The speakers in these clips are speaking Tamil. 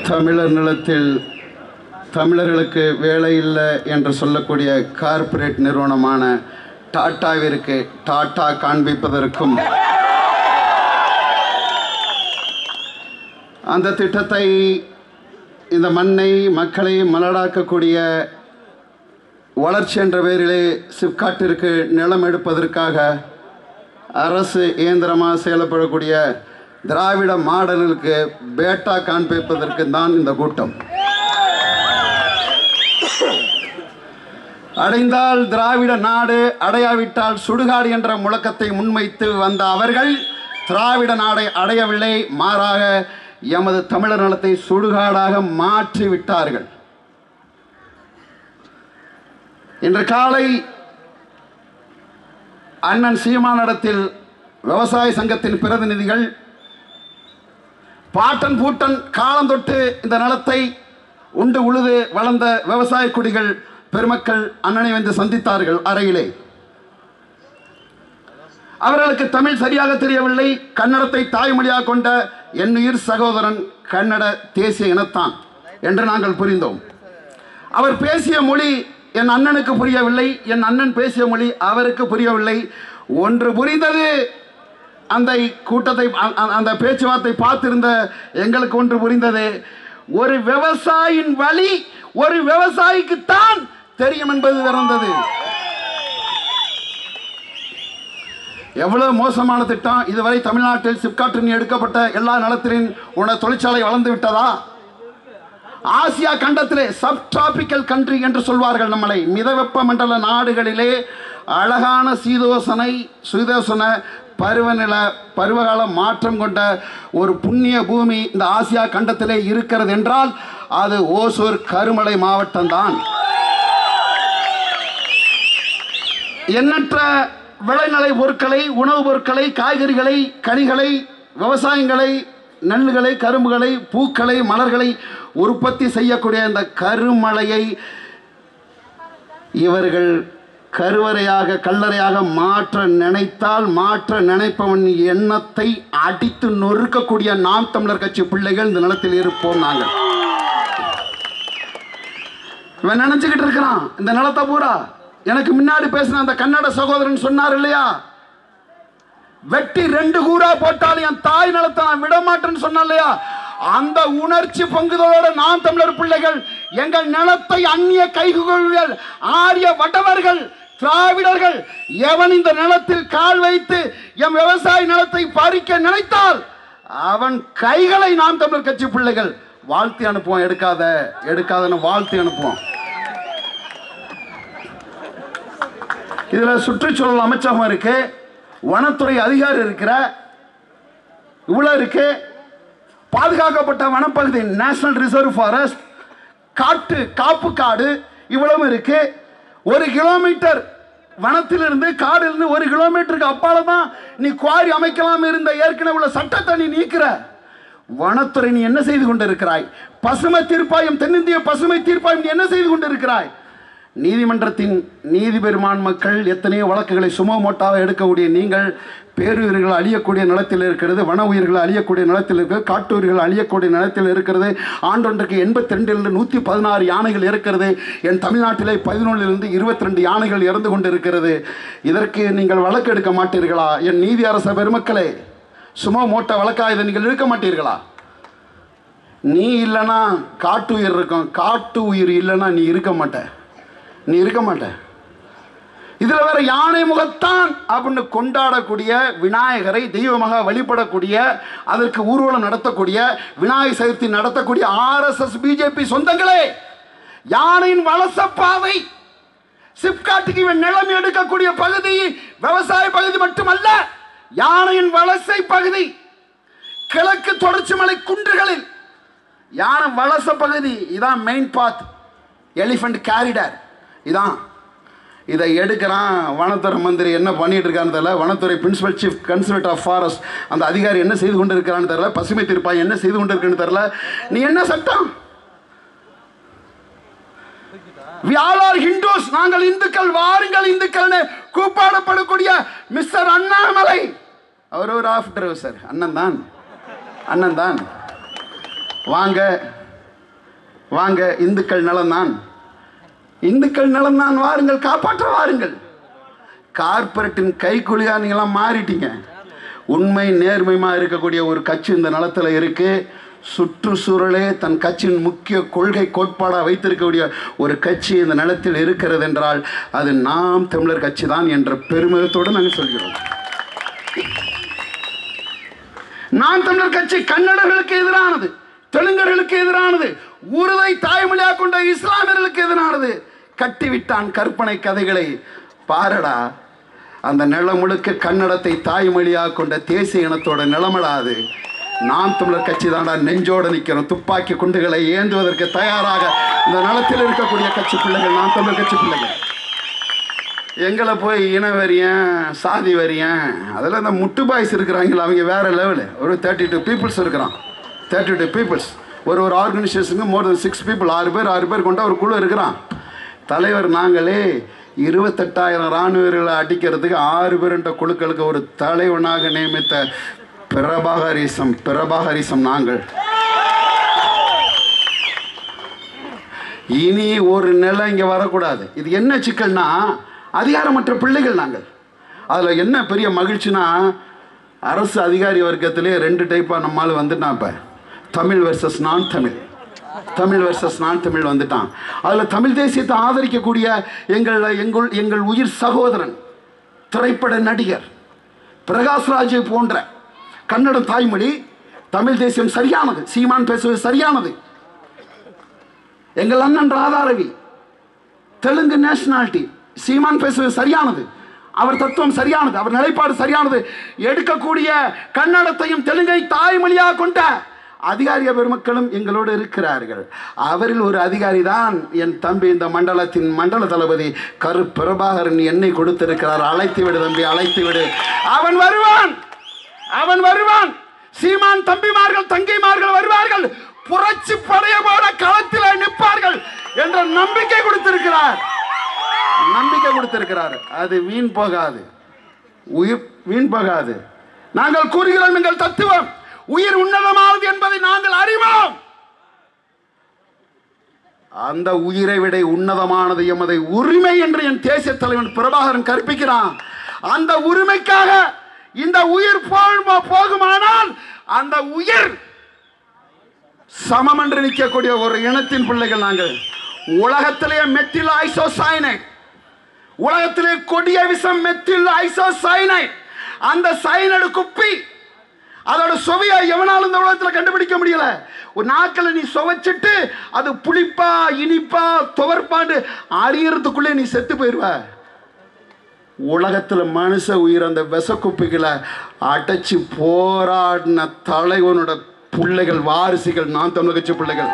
தமிழர் நிலத்தில் தமிழர்களுக்கு வேலை இல்லை என்று சொல்லக்கூடிய கார்ப்பரேட் நிறுவனமான டாட்டாவிற்கு டாட்டா காண்பிப்பதற்கும் அந்த திட்டத்தை இந்த மண்ணை மக்களை மலடாக்கக்கூடிய வளர்ச்சி என்ற பெயரிலே சிப்காட்டிற்கு நிலம் எடுப்பதற்காக அரசு இயந்திரமாக செயல்படக்கூடிய திராவிட மாடலுக்கு பேட்டா காண்பிப்பதற்கு தான் இந்த கூட்டம் அடைந்தால் திராவிட நாடு அடையாவிட்டால் சுடுகாடு என்ற முழக்கத்தை முன்வைத்து வந்த அவர்கள் திராவிட நாடை அடையவில்லை மாறாக எமது தமிழர் நலத்தை சுடுகாடாக மாற்றி விட்டார்கள் இன்று காலை அண்ணன் சீமானிடத்தில் விவசாய சங்கத்தின் பிரதிநிதிகள் பாட்டன் பூட்டன் காலம் தொட்டு இந்த நிலத்தை உண்டு உழுது வளர்ந்த விவசாய குடிகள் பெருமக்கள் அண்ணனை வந்து சந்தித்தார்கள் அறையிலே அவர்களுக்கு தமிழ் சரியாக தெரியவில்லை கன்னடத்தை தாய்மொழியாக கொண்ட என் உயிர் சகோதரன் கன்னட தேசிய இனத்தான் என்று நாங்கள் புரிந்தோம் அவர் பேசிய மொழி என் அண்ணனுக்கு புரியவில்லை என் அண்ணன் பேசிய மொழி அவருக்கு புரியவில்லை ஒன்று புரிந்தது அந்த கூட்டத்தை அ- அ- அந்த பேச்சுவார்த்தை பார்த்திருந்த எங்களுக்கு ஒன்று புரிந்தது ஒரு விவசாயியின் வழி ஒரு விவசாயிக்குத்தான் தெரியும் என்பது பிறந்தது எவ்வளவு மோசமான திட்டம் இதுவரை தமிழ்நாட்டில் சிப்காட்டின் எடுக்கப்பட்ட எல்லா நிலத்திலும் உன தொழிற்சாலை வளர்ந்து விட்டதா ஆசியா கண்டத்திலே சப் டிராபிக்கல் கண்ட்ரி என்று சொல்வார்கள் நம்மளை மிதவெப்ப மண்டல நாடுகளிலே அழகான சீதோசனை சுதோசன பருவநில பருவகால மாற்றம் கொண்ட ஒரு புண்ணிய பூமி இந்த ஆசியா கண்டத்திலே இருக்கிறது என்றால் அது ஓசூர் கருமலை மாவட்டம்தான் எண்ணற்ற விளைநிலை பொருட்களை உணவுப் பொருட்களை காய்கறிகளை கனிகளை விவசாயங்களை நெல்லுகளை கரும்புகளை பூக்களை மலர்களை உற்பத்தி செய்யக்கூடிய இந்த கருமலையை இவர்கள் கருவறையாக கல்லறையாக மாற்ற நினைத்தால் மாற்ற நினைப்பவன் எண்ணத்தை அடித்து நொறுக்கக்கூடிய நாம் தமிழர் கட்சி பிள்ளைகள் இந்த நிலத்தில் இருப்போம் நாங்கள் இவன் நினைச்சுக்கிட்டு இருக்கிறான் இந்த நிலத்தை பூரா எனக்கு முன்னாடி பேசின அந்த கன்னட சகோதரன் சொன்னார் இல்லையா வெட்டி ரெண்டு கூறா போட்டாலும் என் தாய் நிலத்தை நான் விட மாட்டேன்னு சொன்னேன் இல்லையா அந்த உணர்ச்சி பொங்குதலோட நாம் தமிழர் பிள்ளைகள் எங்கள் நிலத்தை அந்நிய கைகுகள் ஆரிய வடவர்கள் திராவிடர்கள் எவன் இந்த நிலத்தில் கால் வைத்து எம் விவசாய நிலத்தை பறிக்க நினைத்தால் அவன் கைகளை நாம் தமிழர் கட்சி பிள்ளைகள் வாழ்த்தி அனுப்புவோம் எடுக்காத எடுக்காதன்னு வாழ்த்தி அனுப்புவோம் இதுல சுற்றுச்சூழல் அமைச்சகம் இருக்கு வனத்துறை அதிகாரி இருக்கிற இவ்வளோ இருக்கு பாதுகாக்கப்பட்ட வனப்பகுதி நேஷனல் ரிசர்வ் ஃபாரஸ்ட் காட்டு காப்பு காடு இவ்வளவு இருக்கு ஒரு கிலோமீட்டர் வனத்திலிருந்து காடிலிருந்து ஒரு கிலோமீட்டருக்கு அப்பால தான் நீ குவாரி அமைக்கலாம் இருந்த ஏற்கனவே உள்ள சட்டத்தை நீ நீக்கிற வனத்துறை நீ என்ன செய்து கொண்டிருக்கிறாய் பசுமை தீர்ப்பாயம் தென்னிந்திய பசுமை தீர்ப்பாயம் நீ என்ன செய்து கொண்டிருக்கிறாய் நீதிமன்றத்தின் நீதி பெருமான் மக்கள் எத்தனையோ வழக்குகளை சுமமோட்டாக எடுக்கக்கூடிய நீங்கள் பேருயிர்கள் அழியக்கூடிய நிலத்தில் இருக்கிறது வன உயிர்கள் அழியக்கூடிய நிலத்தில் இருக்கிறது காட்டு உயிர்கள் அழியக்கூடிய நிலத்தில் இருக்கிறது ஆண்டொன்றுக்கு எண்பத்தி ரெண்டிலிருந்து நூற்றி பதினாறு யானைகள் இருக்கிறது என் தமிழ்நாட்டிலே பதினொன்றிலிருந்து இருபத்தி ரெண்டு யானைகள் இறந்து கொண்டிருக்கிறது இதற்கு நீங்கள் வழக்கு எடுக்க மாட்டீர்களா என் நீதி அரச பெருமக்களே சுமோ மோட்ட வழக்கா இதை நீங்கள் எடுக்க மாட்டீர்களா நீ இல்லைன்னா காட்டு உயிர் இருக்கும் காட்டு உயிர் இல்லைன்னா நீ இருக்க மாட்ட நீ இருக்க மாட்ட இதில் வேற யானை முகத்தான் அப்படின்னு கொண்டாடக்கூடிய விநாயகரை தெய்வமாக வழிபடக்கூடிய அதற்கு ஊர்வலம் நடத்தக்கூடிய விநாயகர் சதுர்த்தி நடத்தக்கூடிய ஆர்எஸ்எஸ் பிஜேபி சொந்தங்களே யானையின் வலச பாதை சிப்காட்டுக்கு இவன் நிலம் எடுக்கக்கூடிய பகுதி விவசாய பகுதி மட்டுமல்ல யானையின் வலசை பகுதி கிழக்கு தொடர்ச்சி மலை குன்றுகளில் யானை வலச பகுதி இதான் மெயின் பாத் எலிஃபண்ட் கேரிடர் இதான் இதை எடுக்கிறான் வனத்துறை மந்திரி என்ன பண்ணிட்டு இருக்கான்னு தெரியல வனத்துறை principal chief conservator of forest அந்த அதிகாரி என்ன செய்து கொண்டு இருக்கிறான்னு தெரியல பசுமை தீர்ப்பாய் என்ன செய்து கொண்டு இருக்குன்னு தெரியல நீ என்ன சட்டம் We all are Hindus நாங்கள் இந்துக்கள் வாருங்கள் இந்துக்கள்னு கூப்பாடப்படக்கூடிய மிஸ்டர் அண்ணாமலை அவர் ஒரு ஆஃப் டிரைவர் சார் அண்ணன் தான் அண்ணன் தான் வாங்க வாங்க இந்துக்கள் நலம்தான் இந்துக்கள் நலம்தான் வாருங்கள் காப்பாற்ற வாருங்கள் கார்ப்பரேட்டின் கைக்குலியா நீங்களாம் மாறிட்டீங்க உண்மை நேர்மையுமா இருக்கக்கூடிய ஒரு கட்சி இந்த நிலத்தில் இருக்கு சுற்றுச்சூழலே தன் கட்சியின் முக்கிய கொள்கை கோட்பாடாக வைத்திருக்கக்கூடிய ஒரு கட்சி இந்த நிலத்தில் இருக்கிறது என்றால் அது நாம் தமிழர் கட்சி தான் என்ற பெருமிதத்தோடு நாங்கள் சொல்கிறோம் நாம் தமிழர் கட்சி கன்னடர்களுக்கு எதிரானது தெலுங்கர்களுக்கு எதிரானது உருதை தாய்மொழியாக கொண்ட இஸ்லாமியர்களுக்கு எதிரானது கட்டிவிட்டான் கற்பனை கதைகளை பாரடா அந்த நிலம் முழுக்க கன்னடத்தை தாய்மொழியாக கொண்ட தேசிய இனத்தோட நிலமடாது நாம் தமிழர் கட்சி தாண்டா நெஞ்சோடு நிற்கிறோம் துப்பாக்கி குண்டுகளை ஏந்துவதற்கு தயாராக இந்த நிலத்தில் இருக்கக்கூடிய கட்சி பிள்ளைகள் நாம் தமிழர் கட்சி பிள்ளைகள் எங்களை போய் இன வரியன் சாதி வரியன் அதில் இந்த முட்டு பாய்ஸ் இருக்கிறாங்களா அவங்க வேறு லெவலு ஒரு தேர்ட்டி டூ பீப்புள்ஸ் இருக்கிறான் தேர்ட்டி டூ பீப்புள்ஸ் ஒரு ஒரு ஆர்கனைசேஷனுக்கு மோர் தென் சிக்ஸ் பீப்புள் ஆறு பேர் ஆறு பேர் கொண்ட ஒரு குழு இருக்கிறான் தலைவர் நாங்களே இருபத்தெட்டாயிரம் இராணுவ வீரர்களை அடிக்கிறதுக்கு ஆறு பேருன்ற குழுக்களுக்கு ஒரு தலைவனாக நியமித்த பிரபாகரிசம் பிரபாகரிசம் நாங்கள் இனி ஒரு நிலை இங்கே வரக்கூடாது இது என்ன சிக்கல்னா அதிகாரமற்ற பிள்ளைகள் நாங்கள் அதில் என்ன பெரிய மகிழ்ச்சினா அரசு அதிகாரி வர்க்கத்திலே ரெண்டு டைப்பாக நம்மால் வந்துட்டான் இப்போ தமிழ் வெர்சஸ் நான் தமிழ் தமிழ் வெர்சஸ் நான் தமிழ் வந்துட்டான் அதில் தமிழ் தேசியத்தை ஆதரிக்கக்கூடிய எங்கள் எங்கள் எங்கள் உயிர் சகோதரன் திரைப்பட நடிகர் பிரகாஷ்ராஜை போன்ற கன்னடம் தாய்மொழி தமிழ் தேசியம் சரியானது சீமான் பேசுவது சரியானது எங்கள் அண்ணன் ராதாரவி தெலுங்கு நேஷனாலிட்டி சீமான் பேசுவது சரியானது அவர் தத்துவம் சரியானது அவர் நிலைப்பாடு சரியானது எடுக்கக்கூடிய கன்னடத்தையும் தெலுங்கை தாய்மொழியாக கொண்ட அதிகாரிய பெருமக்களும் எங்களோடு இருக்கிறார்கள் அவரில் ஒரு அதிகாரி தான் என் தம்பி இந்த மண்டலத்தின் மண்டல தளபதி கரு பிரபாகரன் என்னை கொடுத்திருக்கிறார் அழைத்து விடு தம்பி அழைத்து விடு அவன் வருவான் அவன் வருவான் சீமான் தம்பிமார்கள் தங்கைமார்கள் வருவார்கள் புரட்சி படையமோட களத்தில் நிற்பார்கள் என்ற நம்பிக்கை கொடுத்திருக்கிறார் நம்பிக்கை கொடுத்திருக்கிறார் அது வீண் போகாது உயிர் வீண் போகாது நாங்கள் கூறுகிறோம் எங்கள் தத்துவம் உயிர் உன்னதமானது என்பதை நாங்கள் அறிவோம் அந்த உயிரை விட உன்னதமானது எமதை உரிமை என்று என் தேசிய தலைவன் பிரபாகரன் கற்பிக்கிறான் அந்த உரிமைக்காக இந்த உயிர் போ- போகுமானால் அந்த உயிர் சமம் என்று நிற்கக்கூடிய ஒரு இனத்தின் பிள்ளைகள் நாங்கள் உலகத்திலே மெத்தில் ஐசோசைனைட் உலகத்திலே கொடிய விஷம் மெத்தில் ஐசோசைனைட் அந்த சைனடு குப்பி அதோட சுவையை எவனாலும் இந்த உலகத்தில் கண்டுபிடிக்க முடியல ஒரு நாக்கில் நீ சுவைச்சிட்டு அது புளிப்பா இனிப்பா துவர்ப்பாண்டு அறியறதுக்குள்ளே நீ செத்து போயிடுவ உலகத்தில் மனுஷ உயிர் அந்த விஷக்குப்பிகளை அடைச்சி போராடின தலைவனோட பிள்ளைகள் வாரிசுகள் நான் தமிழ் கட்சி பிள்ளைகள்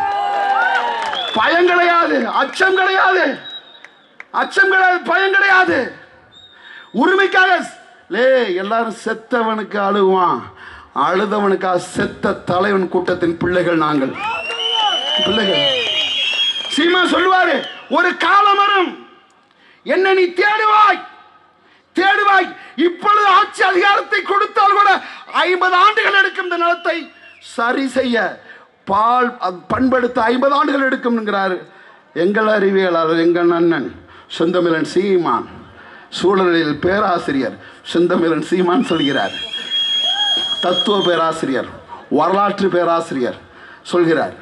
பயம் கிடையாது அச்சம் கிடையாது அச்சம் கிடையாது பயம் கிடையாது உரிமைக்காக லே எல்லாரும் செத்தவனுக்கு அழுவான் அழுதவனுக்காக செத்த தலைவன் கூட்டத்தின் பிள்ளைகள் நாங்கள் பிள்ளைகள் சீமா சொல்லுவாரு ஒரு காலம் வரும் என்ன நீ தேடுவாய் தேடுவாய் இப்பொழுது ஆட்சி அதிகாரத்தை கொடுத்தால் கூட ஐம்பது ஆண்டுகள் எடுக்கும் இந்த நிலத்தை சரி செய்ய பால் அது பண்படுத்த ஐம்பது ஆண்டுகள் எடுக்கும் என்கிறார் எங்கள் அறிவியலாளர் எங்கள் அண்ணன் செந்தமிழன் சீமான் சூழலில் பேராசிரியர் செந்தமிழன் சீமான் சொல்கிறார் தத்துவ பேராசிரியர் வரலாற்று பேராசிரியர் சொல்கிறார்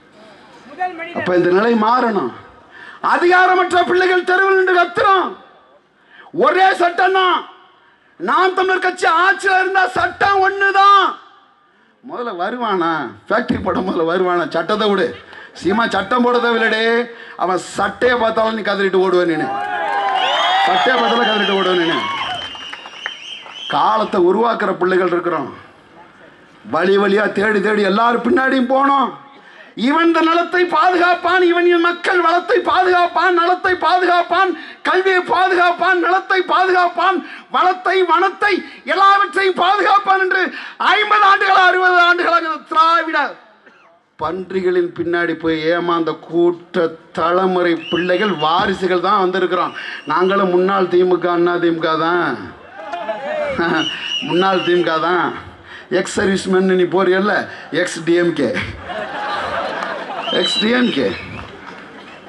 அப்ப இந்த நிலை மாறணும் அதிகாரமற்ற பிள்ளைகள் தெருவில் நின்று கத்துறோம் ஒரே சட்டம் தான் நாம் தமிழர் கட்சி ஆட்சியில் இருந்தா சட்டம் ஒண்ணுதான் முதல்ல வருவானா ஃபேக்டரி போட முதல்ல வருவானா சட்டத்தை விடு சீமா சட்டம் போட தேவையில்லடே அவன் சட்டையை பார்த்தாலும் நீ கதறிட்டு ஓடுவேன் நீனு சட்டையை பார்த்தாலும் கதறிட்டு ஓடுவேன் நீனு காலத்தை உருவாக்குற பிள்ளைகள் இருக்கிறோம் வழி வழியா தேடி தேடி எல்லாரும் பின்னாடியும் போனோம் இவன் இந்த நலத்தை பாதுகாப்பான் இவன் என் மக்கள் வளத்தை பாதுகாப்பான் நலத்தை பாதுகாப்பான் கல்வியை பாதுகாப்பான் நலத்தை பாதுகாப்பான் வளத்தை வனத்தை எல்லாவற்றையும் பாதுகாப்பான் என்று ஐம்பது ஆண்டுகள் அறுபது ஆண்டுகளாக இந்த திராவிட பன்றிகளின் பின்னாடி போய் ஏமாந்த கூட்ட தலைமுறை பிள்ளைகள் வாரிசுகள் தான் வந்திருக்கிறோம் நாங்களும் முன்னாள் திமுக அண்ணா திமுக தான் முன்னாள் திமுக தான் எக்ஸ் சர்வீஸ்மேன் நீ போறியல்ல எக்ஸ் டிஎம்கே எக்ஸ் டிஎம்கே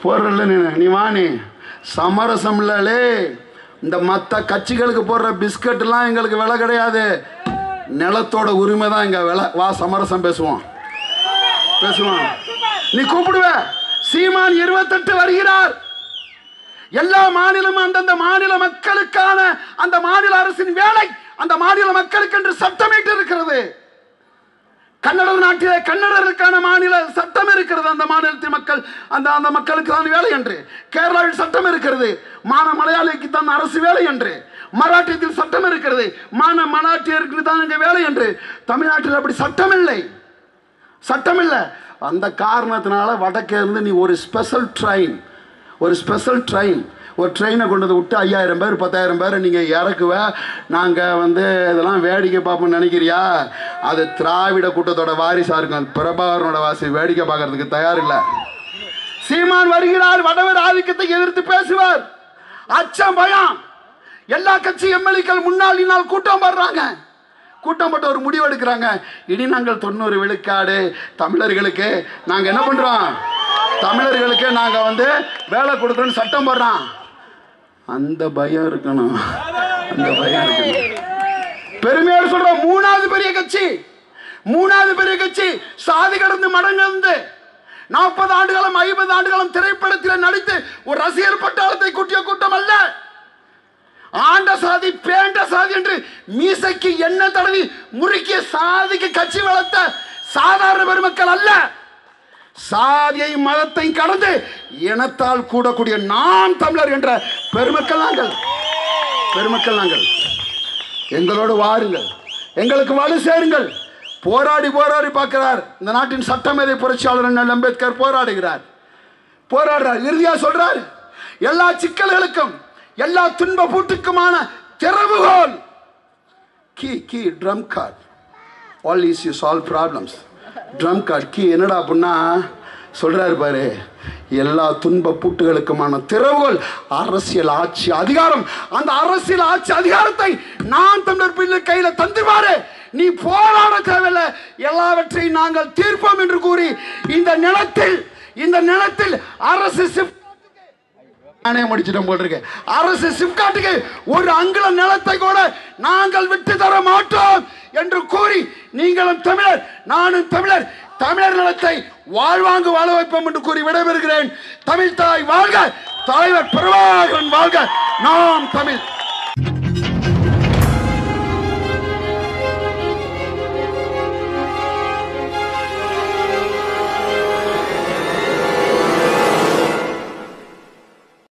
போடுறல நீ நீ வா நீ சமரசம் இல்லலே இந்த மற்ற கட்சிகளுக்கு போடுற பிஸ்கட்லாம் எங்களுக்கு விலை கிடையாது நிலத்தோட உரிமை தான் இங்கே விலை வா சமரசம் பேசுவோம் பேசுவோம் நீ கூப்பிடுவ சீமான் இருபத்தெட்டு வருகிறார் எல்லா மாநிலமும் அந்தந்த மாநில மக்களுக்கான அந்த மாநில அரசின் வேலை அந்த மாநில மக்களுக்கு என்று சட்டமிட்டு இருக்கிறது கன்னட நாட்டிலே கன்னடருக்கான மாநில சட்டம் இருக்கிறது அந்த மாநிலத்தின் மக்கள் அந்த அந்த மக்களுக்கு தான் வேலை என்று கேரளாவில் சட்டம் இருக்கிறது மான மலையாளிக்கு தான் அரசு வேலை என்று மராட்டியத்தில் சட்டம் இருக்கிறது மான மராட்டியருக்கு தான் இங்கே வேலை என்று தமிழ்நாட்டில் அப்படி சட்டம் இல்லை சட்டம் இல்லை அந்த காரணத்தினால வடக்கே இருந்து நீ ஒரு ஸ்பெஷல் ட்ரெயின் ஒரு ஸ்பெஷல் ட்ரெயின் ஒரு ட்ரெயினை கொண்டு வந்து விட்டு ஐயாயிரம் பேர் பத்தாயிரம் பேர் நீங்கள் இறக்குவ நாங்கள் வந்து இதெல்லாம் வேடிக்கை பார்ப்போம்னு நினைக்கிறியா அது திராவிட கூட்டத்தோட வாரிசாக இருக்கும் அது பிரபாகரனோட வாசி வேடிக்கை பார்க்கறதுக்கு தயார் இல்லை சீமான் வருகிறார் வடவர் ஆதிக்கத்தை எதிர்த்து பேசுவார் அச்சம் பயம் எல்லா கட்சி எம்எல்ஏக்கள் முன்னாள் இந்நாள் கூட்டம் போடுறாங்க கூட்டம் போட்டு ஒரு முடிவு எடுக்கிறாங்க இனி நாங்கள் தொண்ணூறு விழுக்காடு தமிழர்களுக்கு நாங்கள் என்ன பண்ணுறோம் தமிழர்களுக்கு நாங்கள் வந்து வேலை கொடுக்குறோன்னு சட்டம் போடுறோம் அந்த பயம் இருக்கணும் அந்த பயம் இருக்கணும் பெருமையோடு சொல்றோம் மூணாவது பெரிய கட்சி மூணாவது பெரிய கட்சி சாதி கடந்து மடங்கிருந்து நாற்பது ஆண்டுகளும் ஐம்பது ஆண்டுகளும் திரைப்படத்தில் நடித்து ஒரு ரசிகர் பட்டாளத்தை கூட்டிய கூட்டம் அல்ல ஆண்ட சாதி பேண்ட சாதி என்று மீசைக்கு எண்ணெய் தடவி முறுக்கிய சாதிக்கு கட்சி வளர்த்த சாதாரண பெருமக்கள் அல்ல சாதியை மதத்தை கடந்து இனத்தால் கூடக்கூடிய நாம் தமிழர் என்ற பெருமக்கள் நாங்கள் பெருமக்கள் நாங்கள் எங்களோடு வாருங்கள் எங்களுக்கு வலு சேருங்கள் போராடி போராடி பார்க்கிறார் இந்த நாட்டின் சட்டமேதை புரட்சியாளர் அண்ணல் அம்பேத்கர் போராடுகிறார் போராடுறார் இறுதியா சொல்றார் எல்லா சிக்கல்களுக்கும் எல்லா துன்ப பூட்டுக்குமான திறவுகோல் key key trump card all is you solve problems trump card key என்னடா அப்படின்னா சொல்றாரு பாரு எல்லா துன்ப பூட்டுகளுக்குமான திறவுகோல் அரசியல் ஆட்சி அதிகாரம் அந்த அரசியல் ஆட்சி அதிகாரத்தை நான் தமிழர் பிள்ளை கையில தந்துருவாரு நீ போராட தேவையில்லை எல்லாவற்றையும் நாங்கள் தீர்ப்போம் என்று கூறி இந்த நிலத்தில் இந்த நிலத்தில் அரசு சிப் நானே முடிச்சிட்டோம் போட்டிருக்கேன் அரசு சிப்காட்டுக்கு ஒரு அங்குல நிலத்தை கூட நாங்கள் விட்டு தர மாட்டோம் என்று கூறி நீங்களும் தமிழர் நானும் தமிழர் தமிழர் நிலத்தை வாழ்வாங்கு வாழ வைப்போம் என்று கூறி விடைபெறுகிறேன் தமிழ் தாய் வாழ்க தலைவர் பிரபாகரன் வாழ்க நாம் தமிழ்